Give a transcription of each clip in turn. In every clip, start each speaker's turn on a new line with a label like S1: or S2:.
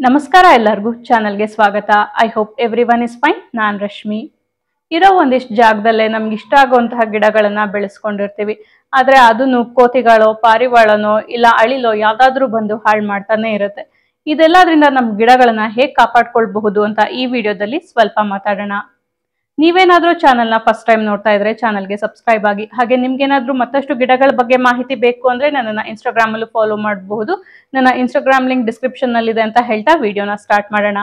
S1: ನಮಸ್ಕಾರ ಎಲ್ಲರಿಗೂ ಚಾನಲ್ಗೆ ಸ್ವಾಗತ I hope everyone is fine ನಾನ್ ರಶ್ಮಿ ಇರೋ ಒಂದಿಷ್ಟು ಜಾಗದಲ್ಲೇ ನಮ್ಗೆ ಇಷ್ಟ ಆಗುವಂತಹ ಗಿಡಗಳನ್ನ ಬೆಳೆಸ್ಕೊಂಡಿರ್ತೀವಿ ಆದ್ರೆ ಅದನ್ನು ಕೋತಿಗಳೋ ಪಾರಿವಾಳನೋ ಇಲ್ಲ ಅಳಿಲೋ ಯಾವ್ದಾದ್ರೂ ಬಂದು ಹಾಳು ಮಾಡ್ತಾನೆ ಇರುತ್ತೆ ಇದೆಲ್ಲದ್ರಿಂದ ನಮ್ ಗಿಡಗಳನ್ನ ಹೇಗ್ ಕಾಪಾಡ್ಕೊಳ್ಬಹುದು ಅಂತ ಈ ವಿಡಿಯೋದಲ್ಲಿ ಸ್ವಲ್ಪ ಮಾತಾಡೋಣ ನೀವೇನಾದ್ರೂ ಚಾನಲ್ನ ಫಸ್ಟ್ ಟೈಮ್ ನೋಡ್ತಾ ಇದ್ರೆ ಚಾನಲ್ಗೆ ಸಬ್ಸ್ಕ್ರೈಬ್ ಆಗಿ ಹಾಗೆ ನಿಮ್ಗೇನಾದ್ರೂ ಮತ್ತಷ್ಟು ಗಿಡಗಳ ಬಗ್ಗೆ ಮಾಹಿತಿ ಬೇಕು ಅಂದ್ರೆ ನನ್ನನ್ನ ಇನ್ಸ್ಟಾಗ್ರಾಮ್ ಅಲ್ಲೂ ಫಾಲೋ ಮಾಡಬಹುದು ನನ್ನ ಇನ್ಸ್ಟಾಗ್ರಾಮ್ ಲಿಂಕ್ ಡಿಸ್ಕ್ರಿಪ್ಷನ್ ನಲ್ಲಿದೆ ಅಂತ ಹೇಳ್ತಾ ವಿಡಿಯೋನ ಸ್ಟಾರ್ಟ್ ಮಾಡೋಣ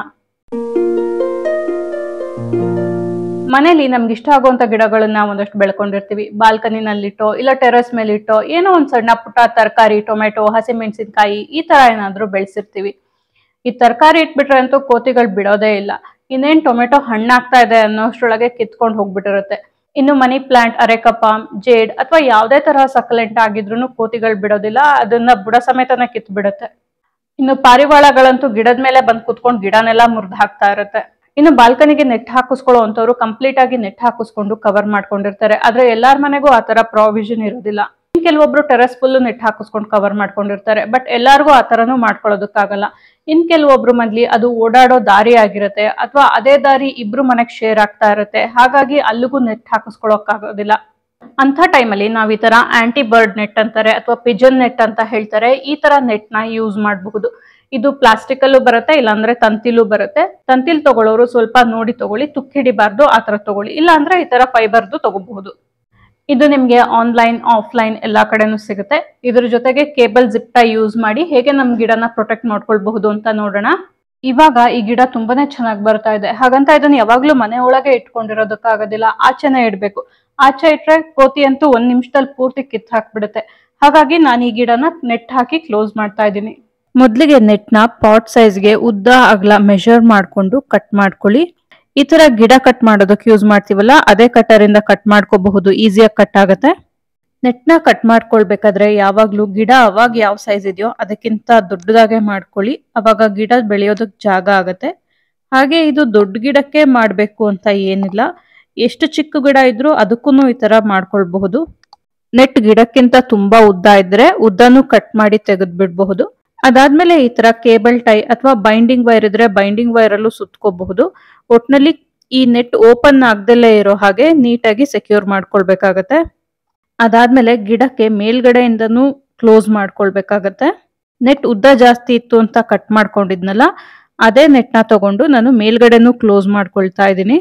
S1: ಮನೇಲಿ ನಮ್ಗೆ ಇಷ್ಟ ಆಗುವಂತ ಗಿಡಗಳನ್ನ ಒಂದಷ್ಟು ಬೆಳ್ಕೊಂಡಿರ್ತೀವಿ ಬಾಲ್ಕನಿನಲ್ಲಿಟ್ಟೋ ಇಲ್ಲ ಟೆರೆಸ್ ಮೇಲಿಟ್ಟೋ ಏನೋ ಒಂದ್ ಸಣ್ಣ ಪುಟ್ಟ ತರಕಾರಿ ಟೊಮೆಟೊ ಹಸಿಮೆಣಸಿನ್ಕಾಯಿ ಈ ತರ ಏನಾದ್ರೂ ಬೆಳೆಸಿರ್ತೀವಿ ಈ ತರಕಾರಿ ಇಟ್ಬಿಟ್ರೆ ಅಂತೂ ಕೋತಿಗಳು ಬಿಡೋದೇ ಇಲ್ಲ ಇನ್ನೇನ್ ಟೊಮೆಟೊ ಹಣ್ಣಾಗ್ತಾ ಇದೆ ಅನ್ನೋಷ್ಟ್ರೊಳಗೆ ಕಿತ್ಕೊಂಡು ಹೋಗ್ಬಿಟ್ಟಿರುತ್ತೆ ಇನ್ನು ಮನಿ ಪ್ಲಾಂಟ್ ಅರೆಕಪಾಮ್ ಜೇಡ್ ಅಥವಾ ಯಾವುದೇ ತರಹ ಸಕಲೆಂಟ್ ಆಗಿದ್ರು ಕೋತಿಗಳು ಬಿಡೋದಿಲ್ಲ ಅದನ್ನ ಬುಡ ಸಮೇತನ ಕಿತ್ ಬಿಡುತ್ತೆ ಇನ್ನು ಪಾರಿವಾಳಗಳಂತೂ ಗಿಡದ ಮೇಲೆ ಬಂದ್ ಕುತ್ಕೊಂಡು ಗಿಡನೆಲ್ಲ ಮುರಿದು ಹಾಕ್ತಾ ಇರುತ್ತೆ ಇನ್ನು ಬಾಲ್ಕನಿಗೆ ನೆಟ್ ಹಾಕಿಸ್ಕೊಳ್ಳೋ ಅಂತವ್ರು ಕಂಪ್ಲೀಟ್ ಆಗಿ ನೆಟ್ ಹಾಕಿಸ್ಕೊಂಡು ಕವರ್ ಮಾಡ್ಕೊಂಡಿರ್ತಾರೆ ಆದ್ರೆ ಎಲ್ಲಾರ ಮನೆಗೂ ಆ ತರ ಪ್ರಾವಿಷನ್ ಇರೋದಿಲ್ಲ ಇನ್ ಕೆಲವೊಬ್ರು ಟೆರೆಸ್ ಫುಲ್ ನೆಟ್ ಹಾಕಿಸ್ಕೊಂಡು ಕವರ್ ಮಾಡ್ಕೊಂಡಿರ್ತಾರೆ ಬಟ್ ಎಲ್ಲಾರ್ಗೂ ಆ ತರನು ಮಾಡ್ಕೊಳ್ಳೋದಕ್ಕಾಗಲ್ಲ ಇನ್ ಕೆಲವೊಬ್ರು ಮದ್ಲಿ ಅದು ಓಡಾಡೋ ದಾರಿ ಆಗಿರುತ್ತೆ ಅಥವಾ ಅದೇ ದಾರಿ ಇಬ್ರು ಮನೆಗ್ ಶೇರ್ ಆಗ್ತಾ ಇರುತ್ತೆ ಹಾಗಾಗಿ ಅಲ್ಲಿಗೂ ನೆಟ್ ಹಾಕಿಸ್ಕೊಳಕ್ಕಾಗೋದಿಲ್ಲ ಅಂತ ಟೈಮಲ್ಲಿ ನಾವ್ ಈ ತರ ಆಂಟಿ ಬರ್ಡ್ ನೆಟ್ ಅಂತಾರೆ ಅಥವಾ ಪಿಜನ್ ನೆಟ್ ಅಂತ ಹೇಳ್ತಾರೆ ಈ ತರ ನೆಟ್ ನ ಯೂಸ್ ಮಾಡಬಹುದು ಇದು ಪ್ಲಾಸ್ಟಿಕ್ ಅಲ್ಲೂ ಬರುತ್ತೆ ಇಲ್ಲಾಂದ್ರೆ ತಂತಿಲೂ ಬರುತ್ತೆ ತಂತಿಲ್ ತಗೊಳ್ಳೋರು ಸ್ವಲ್ಪ ನೋಡಿ ತಗೊಳ್ಳಿ ತುಕ್ ಹಿಡಿಬಾರ್ದು ಆ ತರ ತಗೊಳ್ಳಿ ಇಲ್ಲ ಅಂದ್ರೆ ಈ ತರ ಫೈಬರ್ದು ತಗೋಬಹುದು ಇದು ನಿಮ್ಗೆ ಆನ್ಲೈನ್ ಆಫ್ಲೈನ್ ಎಲ್ಲಾ ಕಡೆನೂ ಸಿಗುತ್ತೆ ಇದ್ರ ಜೊತೆಗೆ ಕೇಬಲ್ ಜಿಪ್ ಟೈ ಯೂಸ್ ಮಾಡಿ ಹೇಗೆ ನಮ್ ಗಿಡನ ಪ್ರೊಟೆಕ್ಟ್ ಮಾಡ್ಕೊಳ್ಬಹುದು ಅಂತ ನೋಡೋಣ ಇವಾಗ ಈ ಗಿಡ ತುಂಬಾನೇ ಚೆನ್ನಾಗಿ ಬರ್ತಾ ಇದೆ ಹಾಗಂತ ಇದನ್ನ ಯಾವಾಗ್ಲೂ ಮನೆ ಒಳಗೆ ಇಟ್ಕೊಂಡಿರೋದಕ್ಕಾಗೋದಿಲ್ಲ ಆಚೆನೆ ಇಡ್ಬೇಕು ಆಚೆ ಇಟ್ರೆ ಕೋತಿ ಅಂತೂ ಒಂದ್ ನಿಮಿಷದಲ್ಲಿ ಪೂರ್ತಿ ಕಿತ್ ಹಾಕ್ಬಿಡುತ್ತೆ ಹಾಗಾಗಿ ನಾನು ಈ ಗಿಡನ ನೆಟ್ ಹಾಕಿ ಕ್ಲೋಸ್ ಮಾಡ್ತಾ ಇದ್ದೀನಿ ಮೊದಲಿಗೆ ನೆಟ್ನ ಪಾಟ್ ಸೈಜ್ಗೆ ಉದ್ದ ಅಗಲ ಮೆಷರ್ ಮಾಡ್ಕೊಂಡು ಕಟ್ ಮಾಡ್ಕೊಳ್ಳಿ ಈ ತರ ಗಿಡ ಕಟ್ ಮಾಡೋದಕ್ಕೆ ಯೂಸ್ ಮಾಡ್ತೀವಲ್ಲ ಅದೇ ಕಟರ್ ಇಂದ ಕಟ್ ಮಾಡ್ಕೋಬಹುದು ಈಸಿಯಾಗಿ ಕಟ್ ಆಗುತ್ತೆ ನೆಟ್ನ ಕಟ್ ಮಾಡ್ಕೊಳ್ಬೇಕಾದ್ರೆ ಯಾವಾಗ್ಲೂ ಗಿಡ ಅವಾಗ ಯಾವ ಸೈಜ್ ಇದೆಯೋ ಅದಕ್ಕಿಂತ ದೊಡ್ಡದಾಗೆ ಮಾಡ್ಕೊಳ್ಳಿ ಅವಾಗ ಗಿಡ ಬೆಳೆಯೋದಕ್ ಜಾಗ ಆಗತ್ತೆ ಹಾಗೆ ಇದು ದೊಡ್ಡ ಗಿಡಕ್ಕೆ ಮಾಡ್ಬೇಕು ಅಂತ ಏನಿಲ್ಲ ಎಷ್ಟು ಚಿಕ್ಕ ಗಿಡ ಇದ್ರೂ ಅದಕ್ಕೂ ಈ ತರ ಮಾಡ್ಕೊಳ್ಬಹುದು ನೆಟ್ ಗಿಡಕ್ಕಿಂತ ತುಂಬಾ ಉದ್ದ ಇದ್ರೆ ಉದ್ದನೂ ಕಟ್ ಮಾಡಿ ತೆಗೆದ್ ಬಿಡಬಹುದು ಅದಾದ್ಮೇಲೆ ಈ ತರ ಕೇಬಲ್ ಟೈ ಅಥವಾ ಬೈಂಡಿಂಗ್ ವೈರ್ ಇದ್ರೆ ಬೈಂಡಿಂಗ್ ವೈರ್ ಅಲ್ಲೂ ಸುತ್ಕೋಬಹುದು ಒಟ್ನಲ್ಲಿ ಈ ನೆಟ್ ಓಪನ್ ಆಗ್ದಲೇ ಇರೋ ಹಾಗೆ ನೀಟಾಗಿ ಸೆಕ್ಯೂರ್ ಮಾಡ್ಕೊಳ್ಬೇಕಾಗತ್ತೆ ಅದಾದ್ಮೇಲೆ ಗಿಡಕ್ಕೆ ಮೇಲ್ಗಡೆಯಿಂದನೂ ಕ್ಲೋಸ್ ಮಾಡ್ಕೊಳ್ಬೇಕಾಗತ್ತೆ ನೆಟ್ ಉದ್ದ ಜಾಸ್ತಿ ಇತ್ತು ಅಂತ ಕಟ್ ಮಾಡ್ಕೊಂಡಿದ್ನಲ್ಲ ಅದೇ ನೆಟ್ನ ತಗೊಂಡು ನಾನು ಮೇಲ್ಗಡೆನೂ ಕ್ಲೋಸ್ ಮಾಡ್ಕೊಳ್ತಾ ಇದ್ದೀನಿ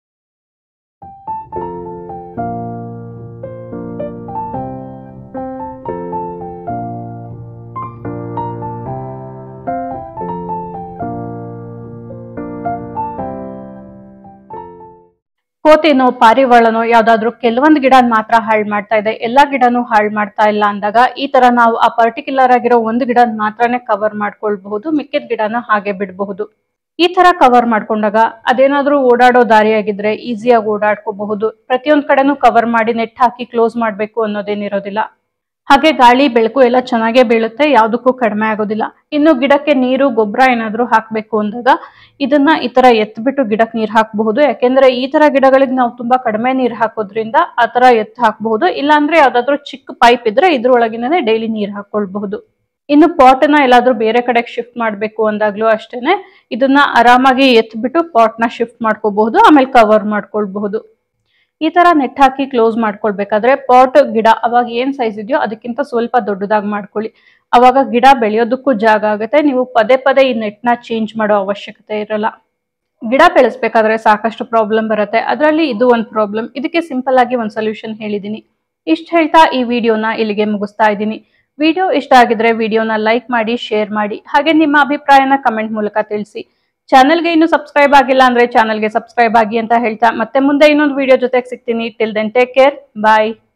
S1: ಕೋತಿನೋ ಪಾರಿವಾಳನೋ ಯಾವ್ದಾದ್ರು ಕೆಲವೊಂದು ಗಿಡ ಮಾತ್ರ ಹಾಳು ಮಾಡ್ತಾ ಇದೆ ಎಲ್ಲಾ ಗಿಡನೂ ಹಾಳು ಮಾಡ್ತಾ ಇಲ್ಲ ಅಂದಾಗ ಈ ತರ ನಾವು ಆ ಪರ್ಟಿಕ್ಯುಲರ್ ಆಗಿರೋ ಒಂದು ಗಿಡ ಮಾತ್ರನೇ ಕವರ್ ಮಾಡ್ಕೊಳ್ಬಹುದು ಮಿಕ್ಕಿದ ಗಿಡನ ಹಾಗೆ ಬಿಡಬಹುದು ಈ ತರ ಕವರ್ ಮಾಡ್ಕೊಂಡಾಗ ಅದೇನಾದ್ರೂ ಓಡಾಡೋ ದಾರಿಯಾಗಿದ್ರೆ ಈಸಿಯಾಗಿ ಓಡಾಡ್ಕೋಬಹುದು ಪ್ರತಿಯೊಂದ್ ಕಡೆನೂ ಕವರ್ ಮಾಡಿ ನೆಟ್ ಹಾಕಿ ಕ್ಲೋಸ್ ಮಾಡ್ಬೇಕು ಅನ್ನೋದೇನಿರೋದಿಲ್ಲ ಹಾಗೆ ಗಾಳಿ ಬೆಳಕು ಎಲ್ಲ ಚೆನ್ನಾಗೇ ಬೀಳುತ್ತೆ ಯಾವ್ದಕ್ಕೂ ಕಡಿಮೆ ಆಗೋದಿಲ್ಲ ಇನ್ನು ಗಿಡಕ್ಕೆ ನೀರು ಗೊಬ್ಬರ ಏನಾದ್ರೂ ಹಾಕ್ಬೇಕು ಅಂದಾಗ ಇದನ್ನ ಈ ತರ ಎತ್ಬಿಟ್ಟು ಗಿಡಕ್ಕೆ ನೀರ್ ಹಾಕಬಹುದು ಯಾಕೆಂದ್ರೆ ಈ ತರ ಗಿಡಗಳಿಗೆ ನಾವು ತುಂಬಾ ಕಡಿಮೆ ನೀರ್ ಹಾಕೋದ್ರಿಂದ ಆ ತರ ಎತ್ ಹಾಕಬಹುದು ಇಲ್ಲಾಂದ್ರೆ ಯಾವ್ದಾದ್ರು ಚಿಕ್ಕ ಪೈಪ್ ಇದ್ರೆ ಇದ್ರೊಳಗಿನೇ ಡೈಲಿ ನೀರ್ ಹಾಕೊಳ್ಬಹುದು ಇನ್ನು ಪಾಟ್ ನ ಎಲ್ಲಾದ್ರೂ ಬೇರೆ ಕಡೆಗೆ ಶಿಫ್ಟ್ ಮಾಡ್ಬೇಕು ಅಂದಾಗ್ಲೂ ಅಷ್ಟೇನೆ ಇದನ್ನ ಆರಾಮಾಗಿ ಎತ್ಬಿಟ್ಟು ಪಾಟ್ ನ ಶಿಫ್ಟ್ ಮಾಡ್ಕೋಬಹುದು ಆಮೇಲೆ ಕವರ್ ಮಾಡ್ಕೊಳ್ಬಹುದು ಈ ತರ ನೆಟ್ ಹಾಕಿ ಕ್ಲೋಸ್ ಮಾಡ್ಕೊಳ್ಬೇಕಾದ್ರೆ ಪಾಟ್ ಗಿಡ ಅವಾಗ ಏನ್ ಸೈಜ್ ಇದೆಯೋ ಅದಕ್ಕಿಂತ ಸ್ವಲ್ಪ ದೊಡ್ಡದಾಗಿ ಮಾಡ್ಕೊಳ್ಳಿ ಅವಾಗ ಗಿಡ ಬೆಳೆಯೋದಕ್ಕೂ ಜಾಗ ಆಗುತ್ತೆ ನೀವು ಪದೇ ಪದೇ ಈ ನೆಟ್ ನ ಚೇಂಜ್ ಮಾಡೋ ಅವಶ್ಯಕತೆ ಇರಲ್ಲ ಗಿಡ ಬೆಳೆಸ್ಬೇಕಾದ್ರೆ ಸಾಕಷ್ಟು ಪ್ರಾಬ್ಲಮ್ ಬರುತ್ತೆ ಅದರಲ್ಲಿ ಇದು ಒಂದು ಪ್ರಾಬ್ಲಮ್ ಇದಕ್ಕೆ ಸಿಂಪಲ್ ಆಗಿ ಒಂದು ಸೊಲ್ಯೂಷನ್ ಹೇಳಿದೀನಿ ಇಷ್ಟ ಹೇಳ್ತಾ ಈ ವಿಡಿಯೋನ ಇಲ್ಲಿಗೆ ಮುಗಿಸ್ತಾ ಇದ್ದೀನಿ ವಿಡಿಯೋ ಇಷ್ಟ ಆಗಿದ್ರೆ ವಿಡಿಯೋನ ಲೈಕ್ ಮಾಡಿ ಶೇರ್ ಮಾಡಿ ಹಾಗೆ ನಿಮ್ಮ ಅಭಿಪ್ರಾಯನ ಕಮೆಂಟ್ ಮೂಲಕ ತಿಳಿಸಿ ಚಾನಲ್ಗೆ ಇನ್ನು ಸಬ್ಸ್ಕ್ರೈಬ್ ಆಗಿಲ್ಲ ಅಂದ್ರೆ ಚಾನಲ್ಗೆ ಸಬ್ಸ್ಕ್ರೈಬ್ ಆಗಿ ಅಂತ ಹೇಳ್ತಾ ಮತ್ತೆ ಮುಂದೆ ಇನ್ನೊಂದು ವಿಡಿಯೋ ಜೊತೆಗೆ ಸಿಗ್ತೀನಿ ಟಿಲ್ ದೆನ್ ಟೇಕ್ ಕೇರ್ ಬಾಯ್